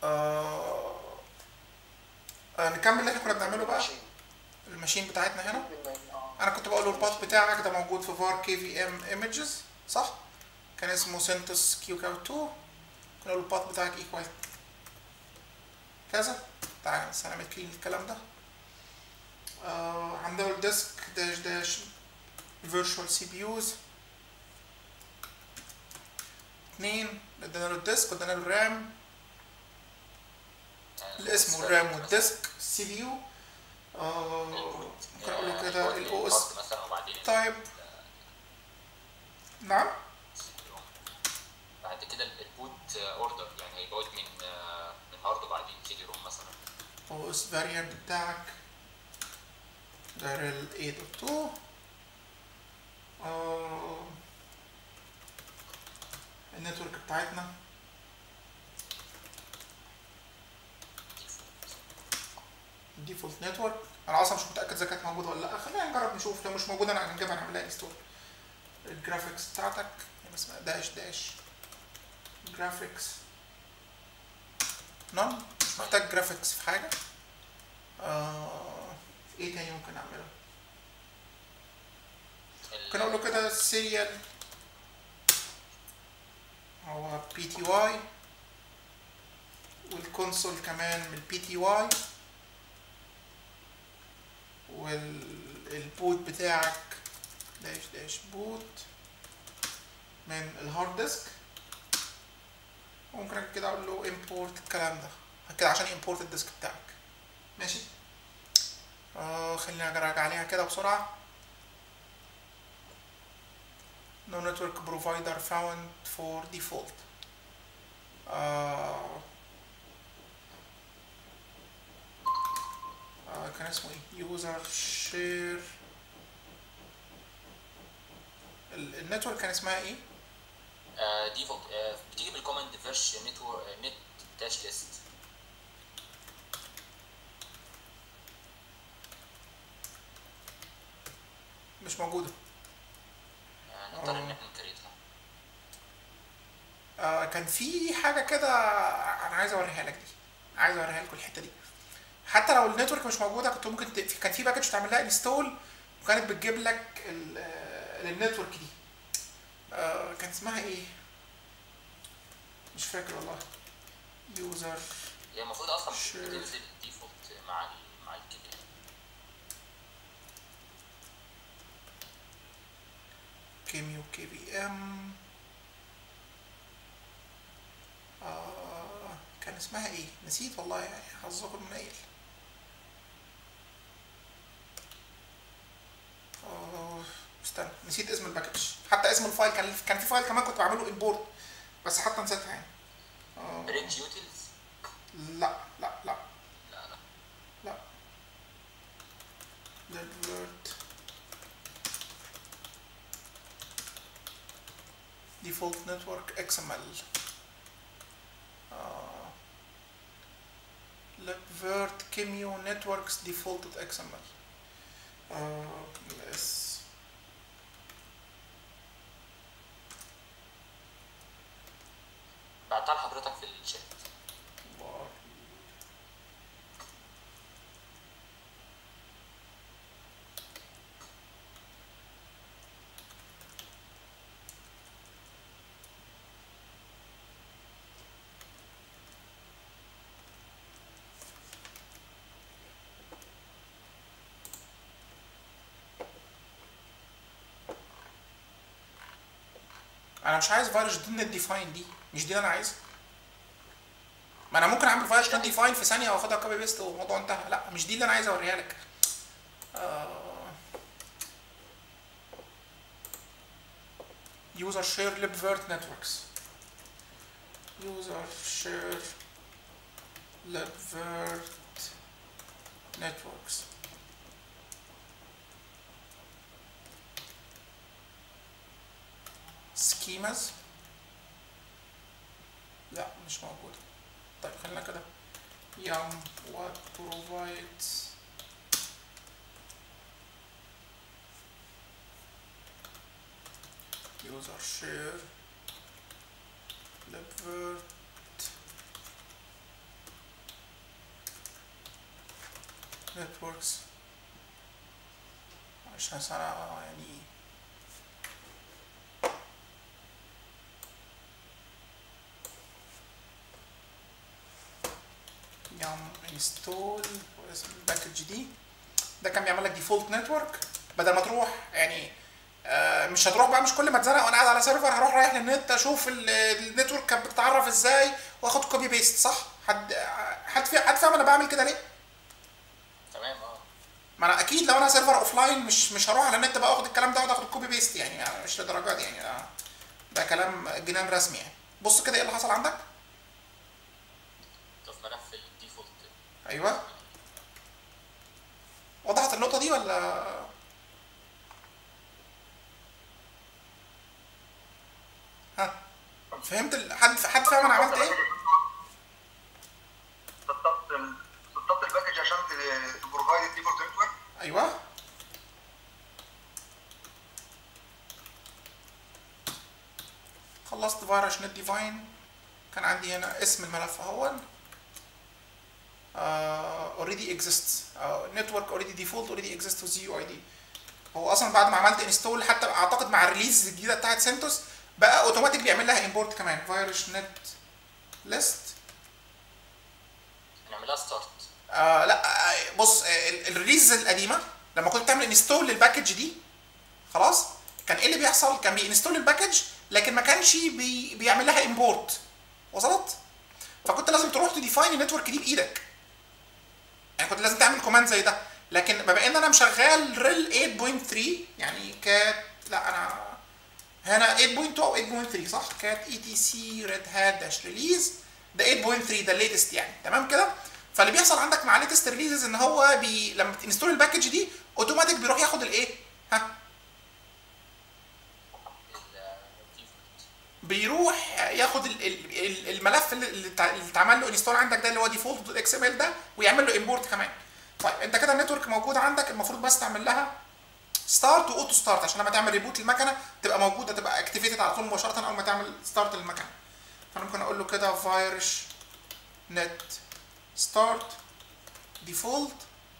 آه آه نكمل اللي احنا كنا بنعمله بقى ماشي الماشين بتاعتنا هنا اه انا كنت بقول له الباث بتاعك ده موجود في var kvm images صح كان اسمه سنتس كيو كاو 2 كنا نقول له الباث بتاعك ايكوال كذا تعالى بس هنعمل كلين الكلام ده آه عندنا الديسك داش داش virtual CPUs اتنين ادينا له الديسك وادينا له الرام الاسم والرام والديسك السي بي يو ممكن اقول له كده الاو اس مثلا وبعدين طيب نعم بعد كده البوت اوردر يعني هيبوت من آه، من هارد وبعدين سي دي روم مثلا او اس فاريانت بتاعك ده ال 8.2 آه، النتورك بتاعتنا الديفولت نتورك انا اصلا مش متاكد اذا كانت موجوده ولا لا خلينا نجرب نشوف لو مش موجوده انا هنجيبها نعمل لها انستول الجرافيكس بتاعتك هي اسمها داش داش جرافيكس نون مش محتاج جرافيكس في حاجه آه ايه تاني ممكن اعمله ممكن اقول له كده سيريال هو بي تي واي والكونسول كمان من البي تي واي والبوت بتاعك داش داش بوت من الهارد ديسك ممكن أجي كده اقول له import الكلام ده كده عشان import الديسك بتاعك ماشي آه خلينا نراجع عليها كده بسرعة no network provider found for default آه آه كان اسمه ايه user share ال- النتورك كان اسمها ايه ديفولت بتيجي بالكوماند فيرش نتورك نت داش ليست مش موجودة نضطر ان احنا نكريتها آه كان في حاجة كده أنا عايز أوريها لك دي عايز أوريها لكم الحتة دي حتى لو النتورك مش موجودة كنت ممكن ت... في- كان في باكج تعمل لها انستول وكانت بتجيب لك ال... آه، النتورك دي آه كان اسمها إيه؟ مش فاكر والله يوزر هي المفروض اصلا Sure. بتنزل ديفولت مع ال مع الكده كيميو كي بي ام آه كان اسمها ايه نسيت والله يعني حظكم منيل آه استنى نسيت اسم الباكج حتى اسم الفايل كان كان في فايل كمان كنت بعمله امبورت بس حتى نسيتها يعني آه ريج يوتيلز لا لا لا لا لا لا Network default network XML آه. Libvirt Kimio networks defaulted XML آه. yes. بعتها لحضرتك في الشات var انا مش عايز فايروس ضمن الديفاين دي مش دي اللي انا عايزها ما انا ممكن اعمل فايروس ديفاين في ثانيه واخدها كوبي بيست والموضوع انتهى لا مش دي اللي انا عايز اوريها لك آه... user share libvirt networks user share libvirt networks schemas لا مش موجودة طيب خلينا كده yum what provides user share libvirt نتوركس عشان انا يعني يوم انستول واسم الباكج دي ده كان بيعمل لك ديفولت نتورك بدل ما تروح يعني آه، مش هتروح بقى مش كل ما اتزنق وانا قاعد على سيرفر هروح رايح للنت اشوف ال- النتورك كانت بتتعرف ازاي واخد كوبي بيست صح؟ حد حد في حد فاهم انا بعمل كده ليه؟ تمام اه ما انا اكيد لو انا سيرفر اوف لاين مش مش هروح على النت بقى اخد الكلام ده واقعد اخد كوبي بيست يعني, يعني مش للدرجه دي يعني ده, ده كلام جنان رسمي يعني بص كده ايه اللي حصل عندك؟ ده في ملف الديفولت ايوه وضحت النقطه دي ولا ها فهمت ال- حد حد فاهم انا عملت ايه؟ سطبت سطبت الباكج عشان تبروفايد الديفولت نتورك ايوه خلصت فيروس نت ديفاين كان عندي هنا اسم الملف اهون اوريدي اكزيست نتورك اوريدي ديفولت اوريدي اكزيست وذ يو اي دي هو اصلا بعد ما عملت انستول حتى اعتقد مع الريليز الجديده بتاعت سنتوس بقى اوتوماتيك بيعمل لها امبورت كمان فيروس نت ليست نعملها ستارت آه لا آه، بص آه، ال- الريليز القديمه لما كنت تعمل انستول للباكج دي خلاص كان ايه اللي بيحصل كان بينستول الباكج لكن ما كانش بي بيعمل لها امبورت وصلت فكنت لازم تروح تديفاين النتورك دي بايدك يعني كنت لازم تعمل كوماند زي ده لكن بما ان انا مشغل ريل 8.3 يعني كات لا انا هنا 8.2 او 8.3 صح كات اي تي سي ريد هات داش ريليز ده 8.3 ده الليتست يعني تمام كده فاللي بيحصل عندك مع ليتست ريليزز ان هو بي لما تنستول الباكج دي اوتوماتيك بيروح ياخد الايه ها الديفولت بيروح ياخد ال- ال- ال- الملف اللي اللي اتع- اللي اتعمل له انستول عندك ده اللي هو ديفولت اكس ام ال ده ويعمل له امبورت كمان طيب انت كده النتورك موجوده عندك المفروض بس تعمل لها ستارت واوتو ستارت عشان لما تعمل ريبوت للمكنه تبقى موجوده تبقى اكتيفيتد على طول مباشره اول ما تعمل ستارت للمكنه فانا ممكن اقول له كده فايرش نت ستارت ديفولت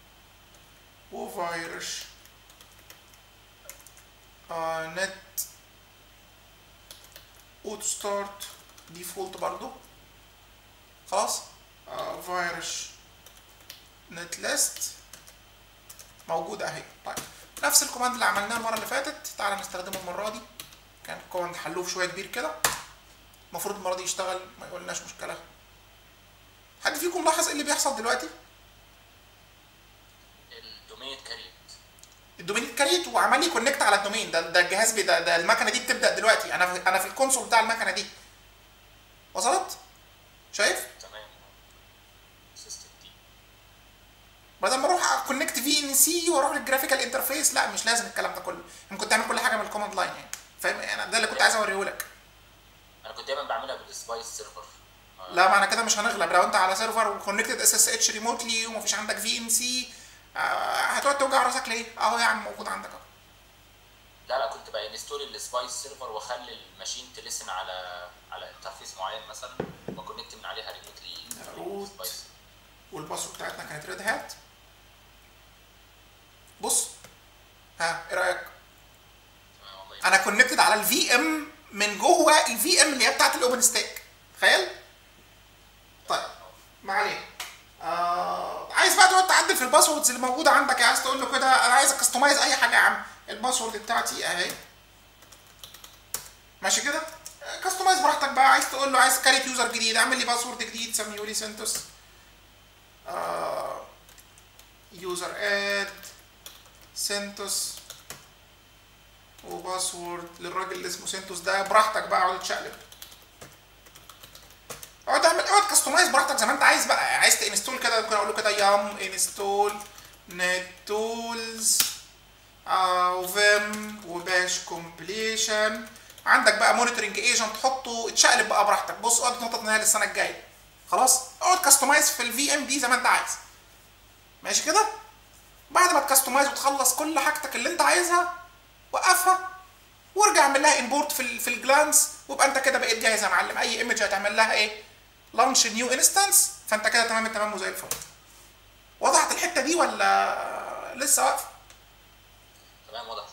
وفايرش نت اوتو ستارت ديفولت برضو خلاص آه فايرش نت ليست موجودة اهي طيب نفس الكوماند اللي عملناه المرة اللي فاتت تعالى نستخدمه المرة دي كان كوماند حلوه شوية كبير كده المفروض المرة دي يشتغل ما يقولناش مشكلة حد فيكم لاحظ ايه اللي بيحصل دلوقتي؟ الدومين اتكريت الدومين اتكريت وعمل لي كونكت على الدومين ده ده الجهاز بي ده, ده المكنه دي بتبدا دلوقتي انا في انا في الكونسول بتاع المكنه دي وصلت شايف تمام سيستم دي بدل ما اروح كونكت في ان سي واروح للجرافيكال انترفيس لا مش لازم الكلام ده كله ممكن تعمل كل حاجه من الكوماند لاين يعني فاهم انا ده اللي كنت عايز اوريه لك انا كنت دايما بعملها بالسبايس سيرفر لا معنى كده مش هنغلب لو انت على سيرفر وكونكتد اس اس اتش ريموتلي ومفيش عندك في ان سي هتقعد توجع راسك ليه اهو يا عم موجود عندك اهو لا لا كنت بانستول السبايس سيرفر واخلي الماشين تلسن على على انترفيس معين مثلا وكونكت من عليها ريموتلي روت. سبايس والباسورد بتاعتنا كانت ريد هات بص ها ايه رايك تمام والله انا كونكتد على الفي ام من جوه الفي ام اللي هي بتاعت الاوبن ستاك تخيل طيب ما علينا آه عايز بقى تقعد تعدل في الباسوردز اللي موجوده عندك عايز تقول له كده انا عايز اكستمايز اي حاجه يا عم الباسورد بتاعتي اهي ماشي كده كاستمايز براحتك بقى عايز تقول له عايز كاريت يوزر جديد اعمل لي باسورد جديد سميه لي سنتوس آه يوزر اد سنتوس وباسورد للراجل اللي اسمه سنتوس ده براحتك بقى اقعد تشقلب اقعد اعمل اقعد كاستمايز براحتك زي ما انت عايز بقى عايز تنستول كده ممكن اقول له كده يام انستول نت تولز او فيم وباش كومبليشن عندك بقى مونيتورنج ايجنت حطه اتشقلب بقى براحتك بص اقعد تنطط من هنا للسنه الجايه خلاص اقعد كاستمايز في الفي ام دي زي ما انت عايز ماشي كده بعد ما تكستمايز وتخلص كل حاجتك اللي انت عايزها وقفها وارجع اعمل لها امبورت في ال في الجلانس ويبقى انت كده بقيت جاهز يا معلم اي ايمج هتعمل لها ايه لانش نيو انستنس فانت كده تمام التمام وزي الفل وضحت الحته دي ولا لسه واقفه تمام واضح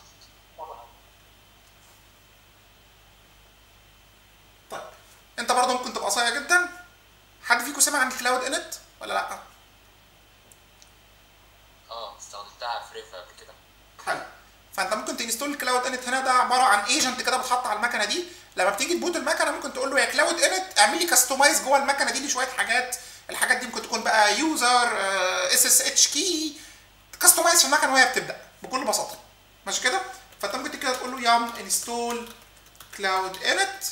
طيب انت برضه ممكن تبقى صايع جدا حد فيكم سمع عن الكلاود انت ولا لا اه استخدمتها في ريف قبل كده حلو فانت ممكن تنستول الكلاود انت هنا ده عباره عن ايجنت كده بتحط على المكنه دي لما بتيجي تبوت المكنه ممكن تقول له يا كلاود انت اعمل لي كاستمايز جوه المكنه دي لشويه حاجات الحاجات دي ممكن تكون بقى يوزر اس اس اتش كي كاستمايز في المكنه وهي بتبدا بكل بساطه ماشي كده فانت ممكن كده تقول له يام انستول كلاود انت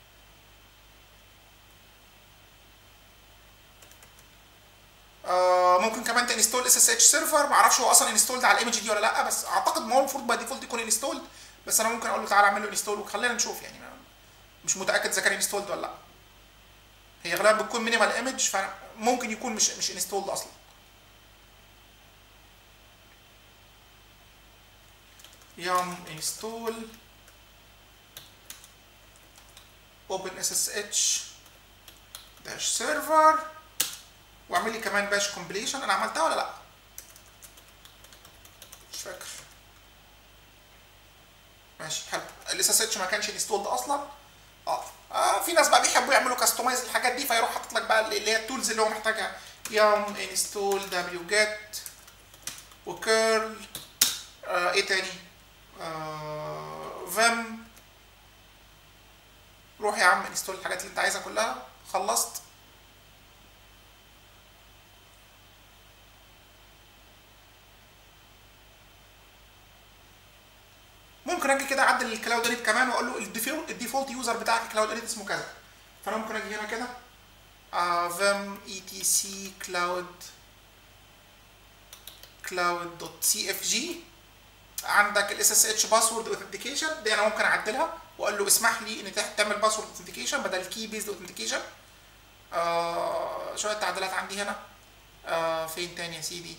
آه ممكن كمان تنستول اس اس اتش سيرفر ما اعرفش هو اصلا انستولد على الايمج دي ولا لا بس اعتقد ما هو المفروض باي ديفولت يكون انستولد بس انا ممكن اقول له تعالى اعمل له انستول وخلينا نشوف يعني ما- مش متاكد اذا كان انستولد ولا لا هي غالبا بتكون مينيمال ايمج فممكن يكون مش مش انستولد اصلا يام انستول اوبن اس اس اتش داش سيرفر واعمل لي كمان باش كومبليشن انا عملتها ولا لا مش فاكر ماشي حلو الاس اس اتش ما كانش انستولد اصلا اه اه في ناس بقى بيحبوا يعملوا كاستمايز الحاجات دي فيروح حاطط لك بقى اللي هي التولز اللي هو محتاجها يوم انستول دبليو جيت وكيرل آه ايه تاني آه فيم روح يا عم انستول الحاجات اللي انت عايزها كلها خلصت ممكن اجي كده اعدل الكلاود انت كمان واقول له الديفولت الديفولت يوزر بتاعك الكلاود انت اسمه كذا فانا ممكن اجي هنا كده فيم اي تي سي كلاود كلاود دوت سي اف جي عندك الاس اس اتش باسورد اوثنتيكيشن دي انا ممكن اعدلها واقول له اسمح لي ان تح- تعمل باسورد اوثنتيكيشن بدل الكي بيزد اوثنتيكيشن آه شويه تعديلات عندي هنا آه فين تاني يا سيدي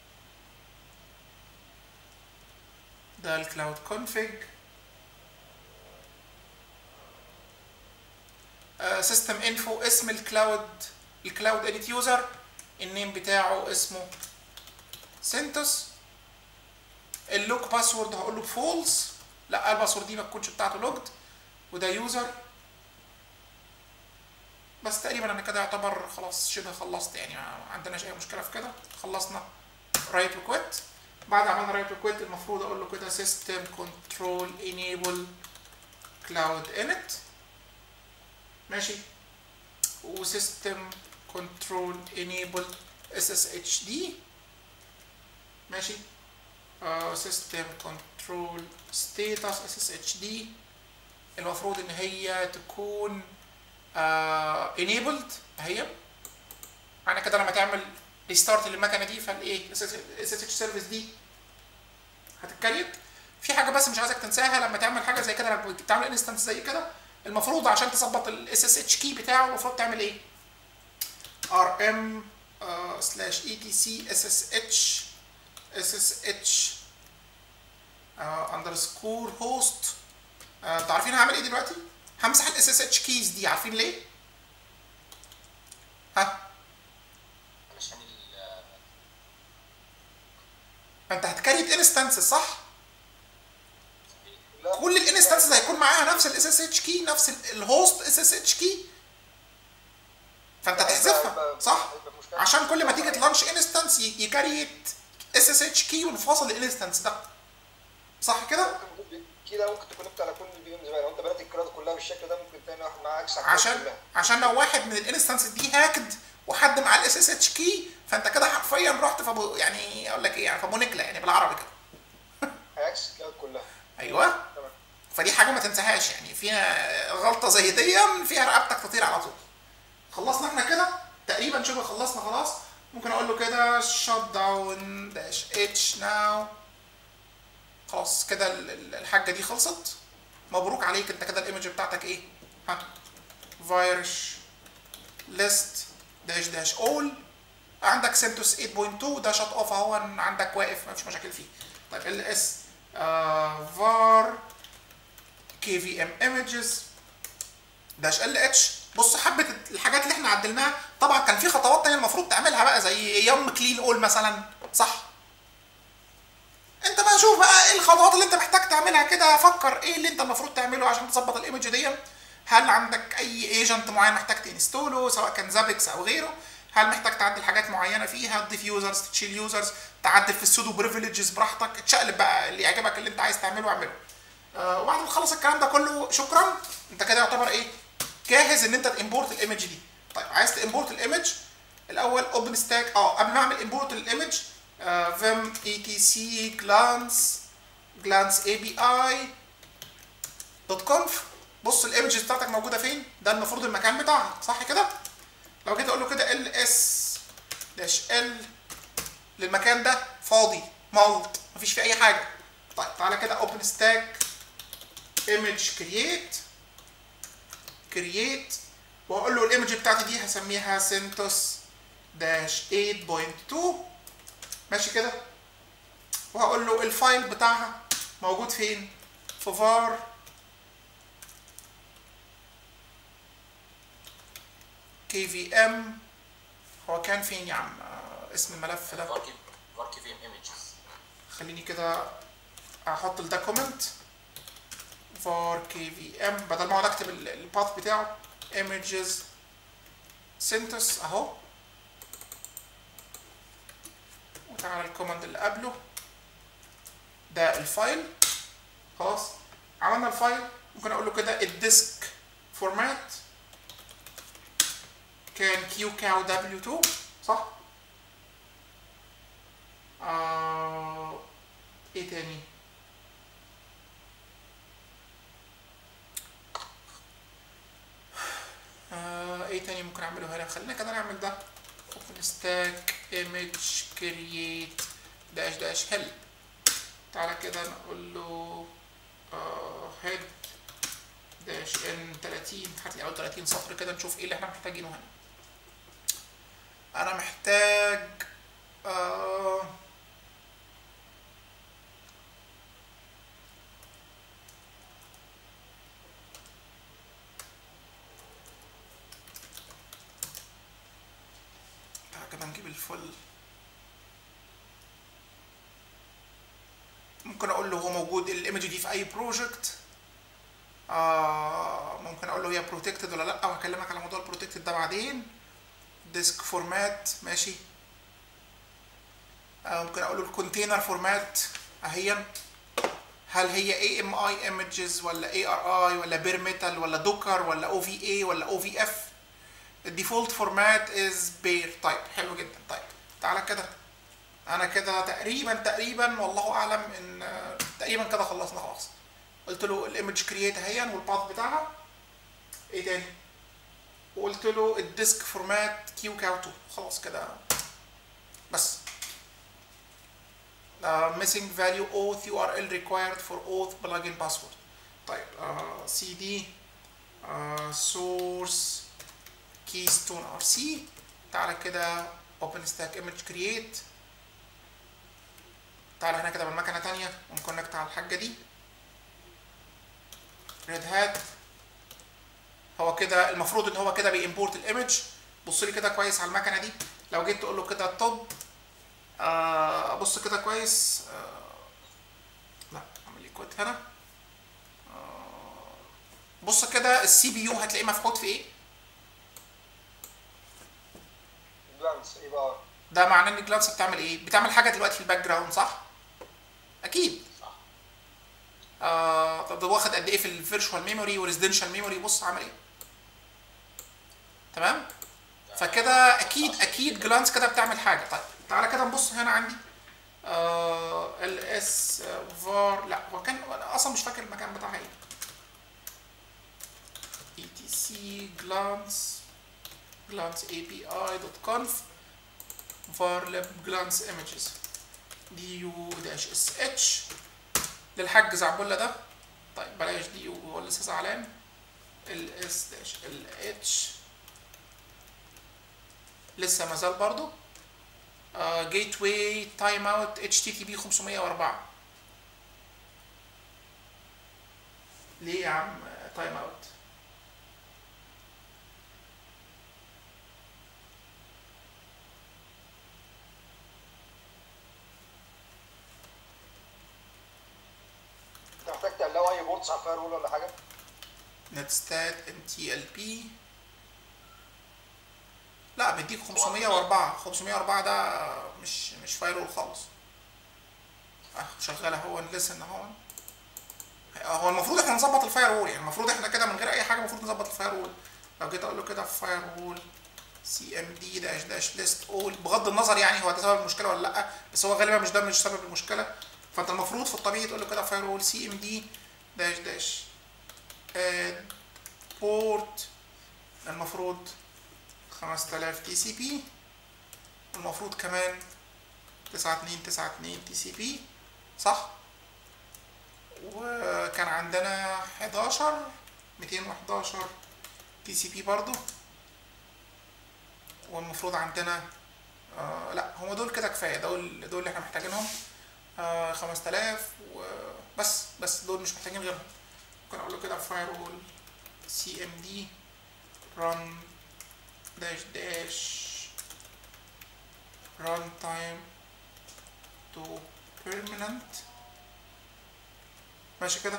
ده الكلاود كونفيج سيستم انفو اسم الكلاود الكلاود اديت يوزر النيم بتاعه اسمه سنتوس اللوك باسورد هقول له فولس لا الباسورد دي ما تكونش بتاعته لوجد وده يوزر بس تقريبا انا كده يعتبر خلاص شبه خلصت يعني ما عندناش اي مشكله في كده خلصنا رايت وكويت بعد عملنا رايت وكويت المفروض اقول له كده سيستم كنترول انيبل كلاود انت ماشي وسيستم كنترول انيبل اس اس اتش دي ماشي سيستم كنترول ستيتس اس اس اتش دي المفروض ان هي تكون انيبلد اهي معنى كده لما تعمل ريستارت للمكنه دي فالايه اس اس اتش سيرفيس دي هتتكريت في حاجه بس مش عايزك تنساها لما تعمل حاجه زي كده لما بتعمل انستنس زي كده المفروض عشان تظبط الاس اس اتش كي بتاعه المفروض تعمل ايه ار ام سلاش اي تي سي اس اس اتش اس اس اتش اندرسكور هوست انتوا عارفين هعمل ايه دلوقتي همسح الاس اس اتش كيز دي عارفين ليه ها علشان ال انت هتكريت انستنس صح لا كل الانستنسز هيكون معاها نفس الاس اس اتش كي نفس الهوست اس اس اتش كي فانت تحذفها صح عشان كل ما تيجي تلانش انستنس يكريت اس اس اتش كي ونفاصل الانستنس ده صح كده ممكن كده ممكن تكونكت على كل البي ام زي لو انت بنيت الكلاود كلها بالشكل ده ممكن تلاقي واحد معاه اكس على الكلاود عشان كلها. عشان لو واحد من الانستنس دي هاكد وحد معاه الاس اس اتش كي فانت كده حرفيا رحت فبو يعني اقول لك ايه يعني فابونكلا يعني بالعربي كده هيعكس الكلاود كلها ايوه تمام فدي حاجه ما تنساهاش يعني فيها غلطه زي دي فيها رقبتك تطير على طول خلصنا احنا كده تقريبا شبه خلصنا خلاص ممكن اقول له كده شut داون داش اتش ناو خلاص كده ال- ال- الحاجه دي خلصت مبروك عليك انت كده الايمج بتاعتك ايه ها فيروس ليست داش داش اول عندك سنتوس 8.2 ده شات اوف اهو عندك واقف ما فيش مشاكل فيه طيب ال اس فار كي في ام ايمجز داش ال اتش بص حبه الحاجات اللي احنا عدلناها طبعا كان في خطوات تانية المفروض تعملها بقى زي يوم كلين اول مثلا صح انت بقى شوف بقى ايه الخطوات اللي انت محتاج تعملها كده فكر ايه اللي انت المفروض تعمله عشان تظبط الايمج دي هل عندك اي ايجنت معين محتاج تنستوله سواء كان زابكس او غيره هل محتاج تعدل حاجات معينه فيها تضيف يوزرز تشيل يوزرز تعدل في السودو بريفليجز براحتك تشقلب بقى اللي يعجبك اللي انت عايز تعمله اعمله آه وبعد ما تخلص الكلام ده كله شكرا انت كده يعتبر ايه جاهز ان انت تimporت الايمج دي طيب عايز تimporت الايمج الاول اوبن ستاك اه قبل ما اعمل امبورت للايمج فيم اي تي سي جلانس جلانس اي بي اي دوت كونف بص الايمجز بتاعتك موجوده فين ده المفروض المكان بتاعها صح كده لو جيت اقول له كده ال اس داش ال للمكان ده فاضي مالت مفيش فيه اي حاجه طيب تعالى كده اوبن ستاك ايمج كرييت كرييت واقول له الايمج بتاعتي دي هسميها سنتوس داش 8.2 ماشي كده وهقول له الفايل بتاعها موجود فين في var kvm هو كان فين يا عم آه، اسم الملف ده فاركي في ام ايمجز خليني كده احط ده كومنت var kvm بدل ما اقعد اكتب ال- الباث بتاعه images syntax اهو وتعالى الكوماند اللي قبله ده الفايل خلاص عملنا الفايل ممكن اقول له كده الديسك فورمات كان كيو كاو دبليو 2 صح؟ آه ايه تاني؟ آه ايه تاني ممكن اعمله هنا خلينا كده نعمل ده open stack image create dash dash help تعالى كده نقول له آه head dash n 30 هات لي اول 30 سطر كده نشوف ايه اللي احنا محتاجينه هنا انا محتاج آه تعالى كده نجيب الفل ممكن اقول له هو موجود الايمج دي في اي بروجكت آه ممكن اقول له هي بروتكتد ولا لا وهكلمك على موضوع البروتكتد ده بعدين ديسك فورمات ماشي آه ممكن اقول له الكونتينر فورمات اهيا هل هي اي ام اي ايمجز ولا اي ار اي ولا بير ميتال ولا دوكر ولا او في اي ولا او في اف الديفولت فورمات از بير طيب حلو جدا طيب تعالى كده انا كده تقريبا تقريبا والله اعلم ان آه، تقريبا كده خلصنا خلاص قلت له الايمج كرييت اهيا والباث بتاعها ايه تاني وقلت له الديسك فورمات كيو كاو 2 خلاص كده بس uh, missing value auth URL required for auth plugin password طيب uh, cd uh, source keystone rc تعالى كده open stack image create تعالى هنا كده بالمكنه تانية ونكونكت على الحاجه دي ريد هات هو كده المفروض ان هو كده بيمبورت الايمج بص لي كده كويس على المكنه دي لو جيت تقول له كده توب آه بص كده كويس آه لا اعمل لي كود هنا آه بص كده السي بي يو هتلاقيه مفقود في ايه جلانس ايه بقى ده معناه ان جلانس بتعمل ايه بتعمل حاجه دلوقتي في الباك جراوند صح اكيد صح آه طب ده واخد قد ايه في الفيرشوال ميموري وريزيدنشال ميموري بص عمل ايه تمام فكده اكيد اكيد جلانس كده بتعمل حاجه طيب تعالى كده نبص هنا عندي ال اس فار لا هو كان أنا اصلا مش فاكر المكان بتاعها ايه اي تي سي جلانس جلانس اي بي اي دوت كونف var lib glance images دي يو داش اس اتش للحاج زعبولة ده طيب بلاش دي يو هو لسه زعلان ال اس داش ال اتش لسه مازال برضو جيت واي تايم اوت اتش تي تي بي 504 ليه يا عم تايم اوت ديفولتس على الفاير وول ولا حاجه نتستات ام تي ال بي لا بيديك 504 504 ده مش مش فاير خالص اه شغاله هو لسن اهو هو المفروض احنا نظبط الفاير وول يعني المفروض احنا كده من غير اي حاجه المفروض نظبط الفاير وول لو جيت اقول له كده فاير وول سي ام دي داش داش ليست اول بغض النظر يعني هو ده سبب المشكله ولا لا بس هو غالبا مش ده مش سبب المشكله فانت المفروض في الطبيعي تقول له كده فاير وول سي ام دي داش داش بورت المفروض 5000 تي سي بي المفروض كمان 9292 تي سي بي صح وكان عندنا 11 211 تي سي بي برضو والمفروض عندنا آه لا هم دول كده كفايه دول دول اللي احنا محتاجينهم آه 5000 وبس بس دول مش محتاجين غيرهم ممكن اقول له كده فاير وول سي ام دي ران داش داش ران تايم تو بيرمننت ماشي كده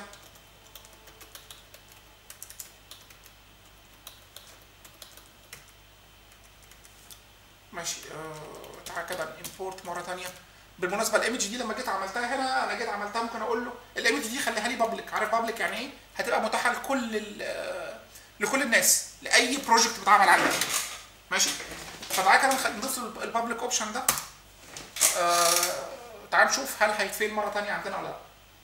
ماشي آه تعالى كده امبورت مره تانية بالمناسبه الايمج دي لما جيت عملتها هنا انا جيت عملتها ممكن اقول له الايمج دي خليها لي بابليك عارف بابليك يعني ايه هتبقى متاحه لكل لكل الناس لاي بروجكت بيتعمل عندك ماشي فتعالى كده نضيف البابليك اوبشن ده آه تعال نشوف هل هيتفيل مره تانية عندنا ولا لا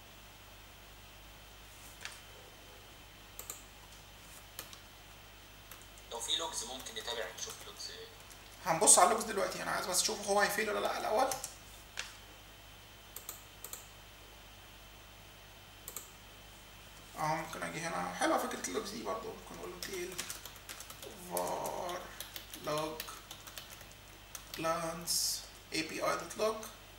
لو في لوجز ممكن نتابع نشوف لوجز هنبص على اللوجز دلوقتي انا عايز بس اشوف هو هيفيل ولا لا الاول اه ممكن اجي هنا حلوه فكره اللوجز دي برضو ممكن اقول له تيل var log glance api.log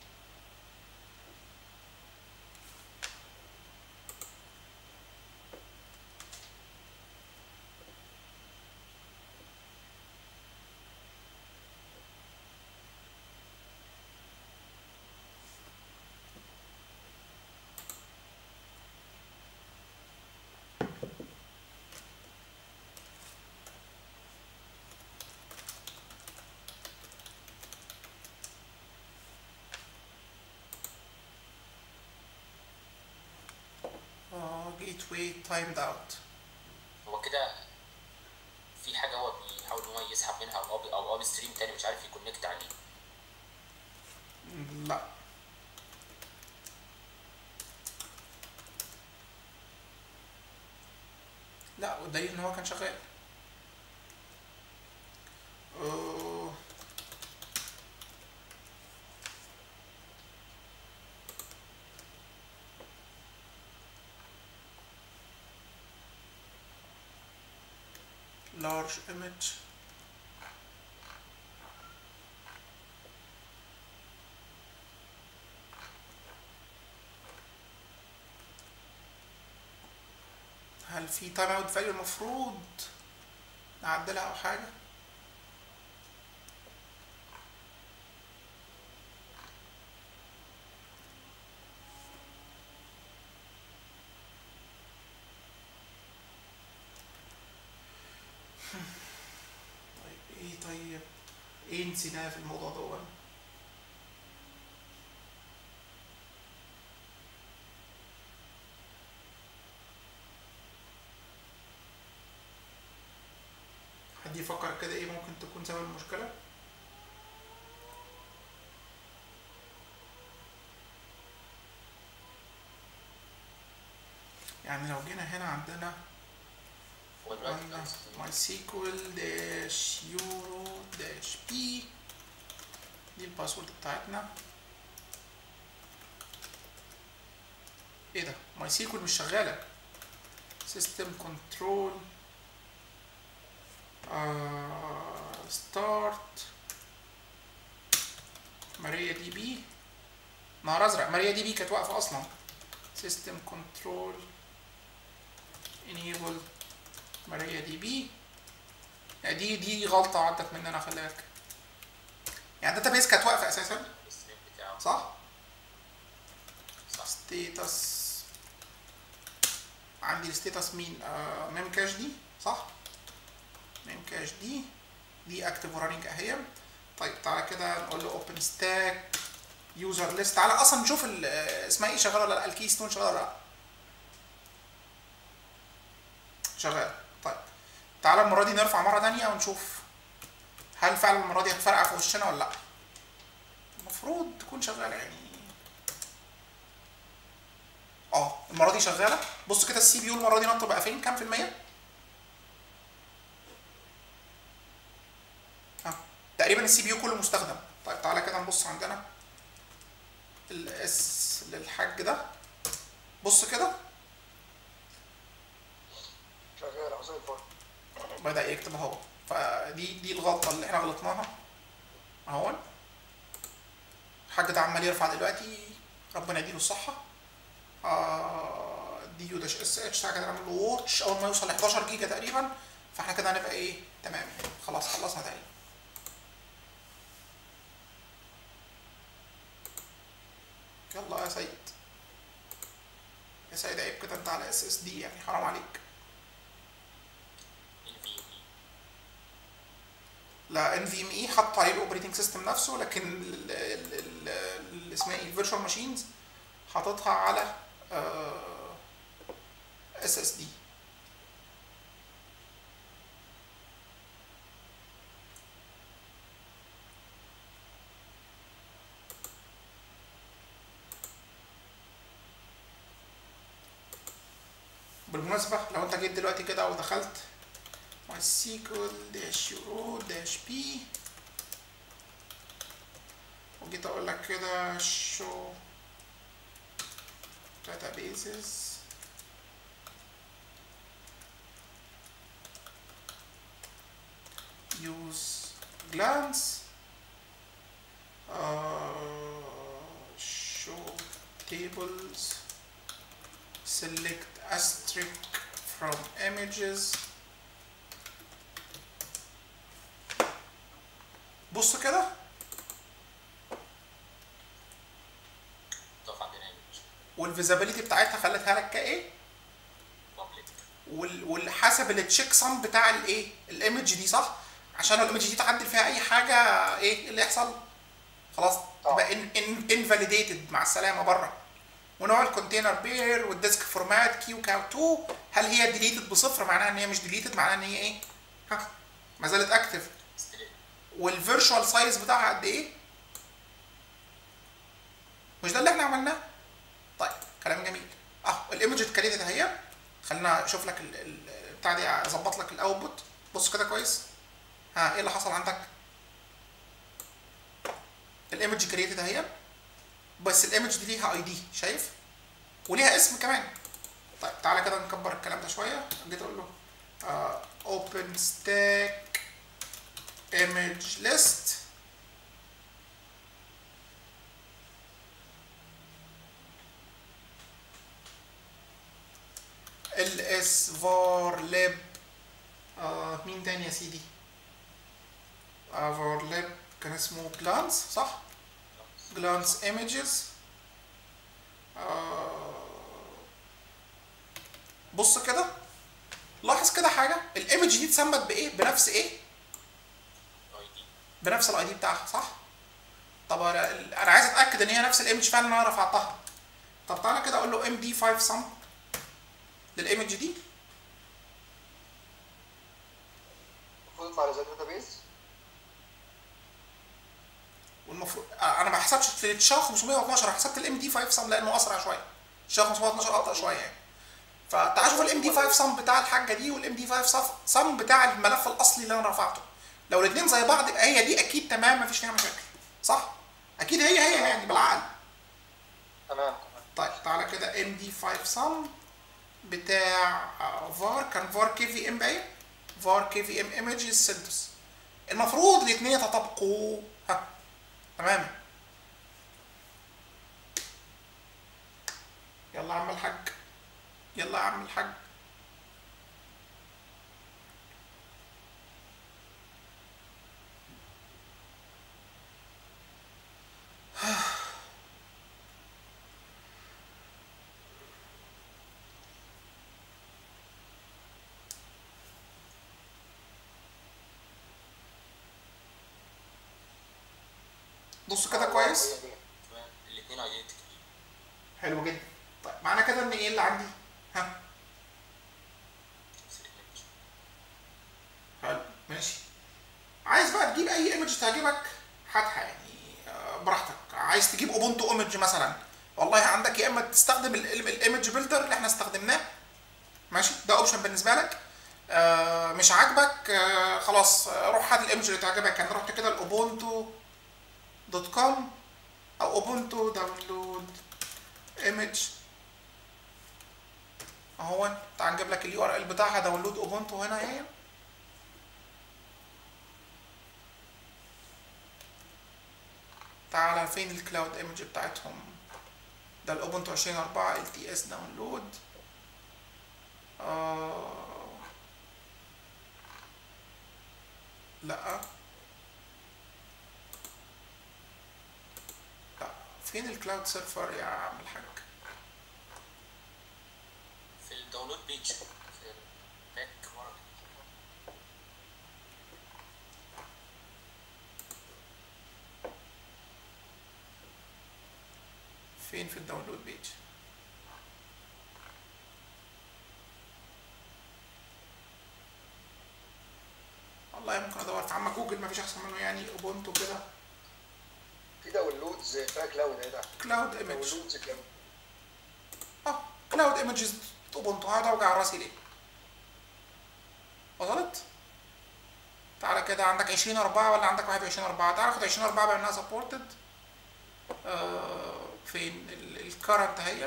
جيت واي تايمد اوت هو كده في حاجه هو بيحاول ان هو يسحب منها او او اب ستريم تاني مش عارف يكونكت عليه لا لا والدليل ان هو كان شغال أوه. large image هل في تايم اوت فاليو المفروض نعدلها او حاجه طيب ايه طيب ايه نسيناه في الموضوع ده حد يفكر كده ايه ممكن تكون سبب المشكلة يعني لو جينا هنا عندنا هو دلوقتي قلنا كان ماي سيكوال داش يورو داش بي دي الباسورد بتاعتنا ايه ده ماي سيكوال مش شغالة سيستم كنترول ستارت ماريا دي بي نهار ازرق ماريا دي بي كانت واقفه اصلا سيستم كنترول انيبل ماريا دي بي يعني دي دي غلطه عدت مننا خلي بالك يعني الداتا بيس كانت واقفه اساسا الستريم بتاعه صح صح ستيتس عندي الستيتس مين آه ميم كاش دي صح ميم كاش دي دي اكتف ورانينج اهي طيب تعالى كده نقول له اوبن ستاك يوزر ليست تعالى اصلا نشوف ال- آه، اسمها ايه شغاله ولا لا الكي ستون شغاله ولا لا شغال طيب تعالى المره دي نرفع مره تانية ونشوف هل فعلا المره دي هتفرقع في وشنا ولا لا المفروض تكون شغاله يعني اه المره دي شغاله بص كده السي بي يو المره دي نط بقى فين كام في الميه ها تقريبا السي بي يو كله مستخدم طيب تعالى كده نبص عندنا الاس للحاج ده بص كده شغال اهو زي الفل بدأ يكتب اهو فدي دي الغلطة اللي احنا غلطناها اهو الحاج ده عمال يرفع دلوقتي ربنا يديله الصحة آه دي يو داش اس اتش تعالى كده نعمل له واتش اول ما يوصل ل 11 جيجا تقريبا فاحنا كده هنبقى ايه تمام خلاص خلصنا تقريبا يلا يا سيد يا سيد عيب كده انت على اس اس دي يعني حرام عليك ال في لا ان في ام اي حط عليه الاوبريتنج سيستم نفسه لكن ال- ال- ال- ال- اسمها ايه الفيرتشوال ماشينز حاططها على اس اس دي بالمناسبة لو انت جيت دلوقتي كده ودخلت MySQL dash row dash p وجيت اقول لك كده show databases use glance uh, show tables select asterisk from images بص كده تقف عندنا ايمج والفيزابيليتي بتاعتها خلتها لك كايه بابليك وال- والحسب التشيك سم بتاع الايه الايمج دي صح عشان لو الايمج دي تعدل فيها اي حاجه ايه اللي يحصل خلاص تبقى ان ان انفاليديتد مع السلامه بره ونوع الكونتينر بير والديسك فورمات كيو كاو 2 هل هي ديليتد بصفر معناها ان هي مش ديليتد معناها ان هي ايه ها ما زالت اكتف ستيل والفيرشوال سايز بتاعها قد ايه مش ده اللي احنا عملناه طيب كلام جميل اه الايمج اتكريتد اهي خلينا اشوف لك ال- ال- بتاع دي اظبط لك الاوتبوت بص كده كويس ها ايه اللي حصل عندك الايمج كريتد اهي بس الايمج دي ليها اي دي شايف وليها اسم كمان طيب تعالى كده نكبر الكلام ده شويه جيت اقول له اوبن ستاك image list ls var lib آه مين تاني يا سيدي آه var lib كان اسمه glance صح glance images آه بص كده لاحظ كده حاجه الايمج دي اتسمت بايه بنفس ايه اي دي بنفس الاي دي بتاعها صح؟ طب انا أنا عايز اتاكد ان هي نفس الايمج فعلا اللي انا رفعتها طب تعالى كده اقول له ام دي 5 سم للايمج دي المفروض يطلع على زي داتابيز والمفروض آه، انا ما حسبتش في الشا 512 انا حسبت الام دي 5 سم لانه اسرع شويه الشا 512 ابطا شويه يعني فتعال شوف الام دي 5 سم بتاع الحاجه دي والام دي 5 سم بتاع الملف الاصلي اللي انا رفعته لو الاثنين زي بعض يبقى هي دي اكيد تمام مفيش فيها مشاكل صح اكيد هي هي يعني بالعقل تمام طيب تعالى كده ام دي 5 سم بتاع فار كان فار كي في ام باين فار كي في ام ايمجز سنتس المفروض الاثنين يتطابقوا ها تمام يلا يا عم الحاج يلا يا عم الحاج بص كده كويس تمام الاثنين ايدنتيكال حلو جدا طيب معنى كده ان ايه اللي عندي ها حلو ماشي عايز بقى تجيب اي ايمج تعجبك هاتها يعني آه، براحتك عايز تجيب اوبونتو ايمج مثلا والله عندك يا اما تستخدم الايمج بيلدر اللي احنا استخدمناه ماشي ده اوبشن بالنسبه لك آه مش عاجبك آه خلاص آه، روح هات الايمج اللي تعجبك انا رحت كده الاوبونتو دوت كوم او اوبونتو داونلود ايمج اهو تعال نجيب لك اليو ار ال بتاعها داونلود اوبونتو هنا اهي تعالى فين الكلاود ايمج بتاعتهم ده الاوبونتو 2004 ال تي اس داونلود آه... لا لا فين الكلاود سيرفر يا عم الحاج في الداونلود بيج في الباك ورا فين في الداونلود بيج والله ممكن ادور في عم جوجل مفيش احسن منه يعني اوبونتو كده في داونلودز فيها كلاود ايه ده كلاود ايمج داونلودز كلاود اه كلاود ايمجز اوبونتو هقعد اوجع راسي ليه وصلت تعالى كده عندك 20 4 ولا عندك 21 4 تعالى خد 20 4 بما انها سبورتد آه فين الكرنت اهي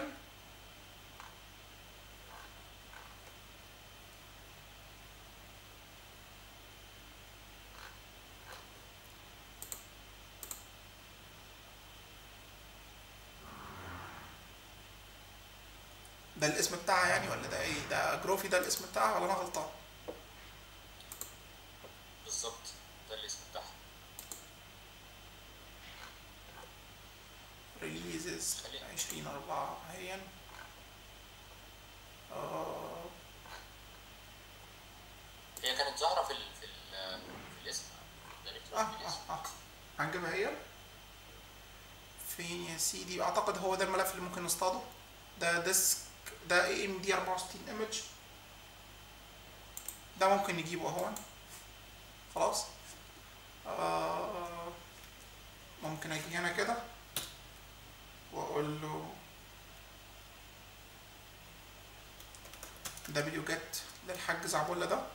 ده الاسم بتاعها يعني ولا ده ايه ده جروفي ده الاسم بتاعها ولا انا غلطان بالظبط ده الاسم بتاعها ريليزز خلينا. 20 4 اهي آه هي كانت ظاهره في ال في ال في الاسم دايركتور اه في الاسم اه اه هنجيبها هي فين يا سيدي اعتقد هو ده الملف اللي ممكن نصطاده ده ديسك ده اي ام دي 64 ايمج ده ممكن نجيبه اهو خلاص آه ممكن اجي هنا كده واقول له دبليو جيت للحاج زعبولة ده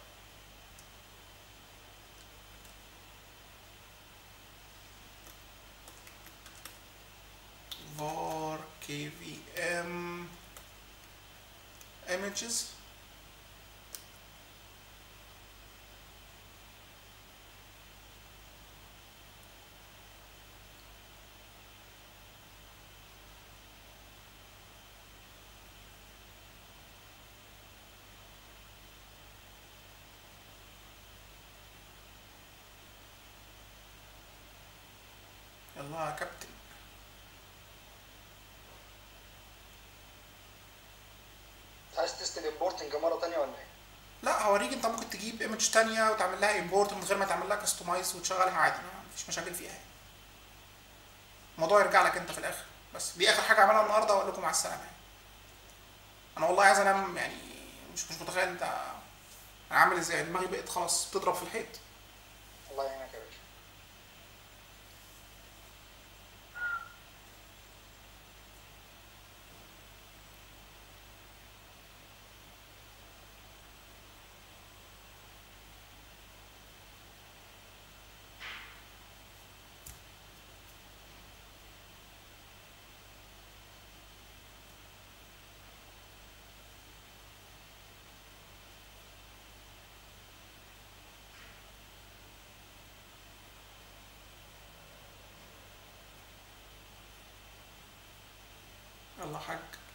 var kvm images يلا يا كابتن انت عايز تست الامبورتنج مره ثانيه ولا ايه؟ لا هوريك انت ممكن تجيب ايمج تانية وتعمل لها امبورت من غير ما تعمل لها كاستمايز وتشغلها عادي ما فيش مشاكل فيها يعني. الموضوع يرجع لك انت في الاخر بس دي اخر حاجه اعملها النهارده واقول لكم مع السلامه يعني. انا والله عايز انام يعني مش مش متخيل انت انا عامل ازاي دماغي بقت خلاص بتضرب في الحيط الله يعينك يا باشا يلا حاج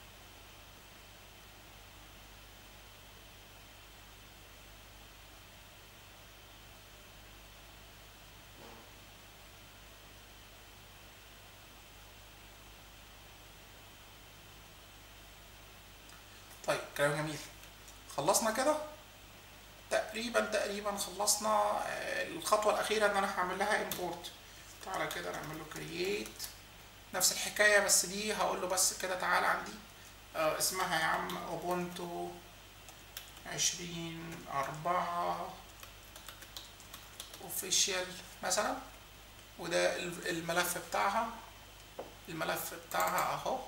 طيب كلام جميل خلصنا كده تقريبا تقريبا خلصنا آه، الخطوه الاخيره ان انا هعمل لها امبورت تعالى كده نعمل له كرييت نفس الحكايه بس دي هقول له بس كده تعالى عندي آه اسمها يا عم اوبونتو عشرين أربعة اوفيشال مثلا وده ال- الملف بتاعها الملف بتاعها اهو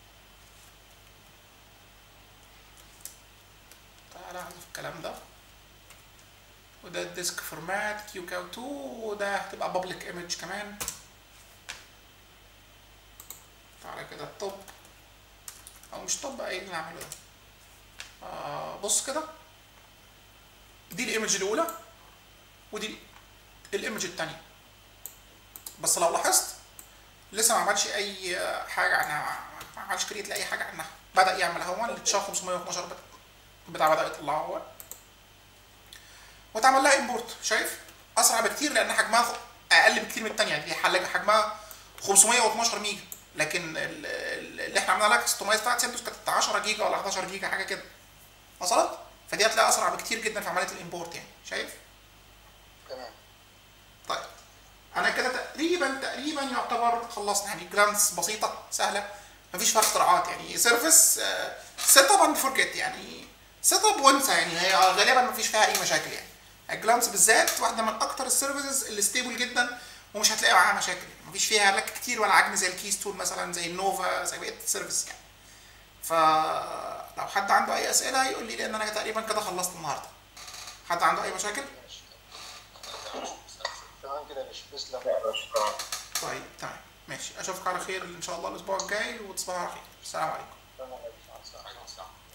تعالى احذف الكلام ده وده الديسك فورمات كيو كاو 2 وده هتبقى بابليك ايمج كمان تعالى كده التوب او مش توب ايه اللي نعمله ده آه بص كده دي الايمج الاولى ودي الايمج التانية بس لو لاحظت لسه ما عملش اي حاجه عنها ما عملش كريت لاي حاجه عنها بدا يعمل اهو التشا 512 بدا بتاع بدا يطلع هو واتعمل لها امبورت شايف اسرع بكتير لان حجمها اقل بكتير من الثانيه دي حل- حجمها 512 ميجا لكن ال- ال- اللي احنا عملنا لها كستمايز بتاعت سنتوس كانت 10 جيجا ولا 11 جيجا حاجه كده وصلت فدي هتلاقي اسرع بكتير جدا في عمليه الامبورت يعني شايف تمام طيب انا كده تقريبا تقريبا يعتبر خلصنا يعني جرانتس بسيطه سهله مفيش فيها اختراعات يعني سيرفيس سيت اب اند فورجيت يعني سيت اب وانسى يعني هي غالبا مفيش فيها اي مشاكل يعني الجلانس بالذات واحده من اكتر السيرفيسز اللي ستيبل جدا ومش هتلاقي معاها مشاكل يعني مفيش فيها لك كتير ولا عجن زي الكيز تول مثلا زي النوفا زي بقيه السيرفيس يعني فلو حد عنده اي اسئله يقول لي لان انا تقريبا كده خلصت النهارده حد عنده اي مشاكل ماشي تمام كده يا باشا تسلم طيب تمام ماشي اشوفك على خير ان شاء الله الاسبوع الجاي وتصبحوا على خير السلام عليكم تمام يا باشا. مع السلامة. عليكم السلام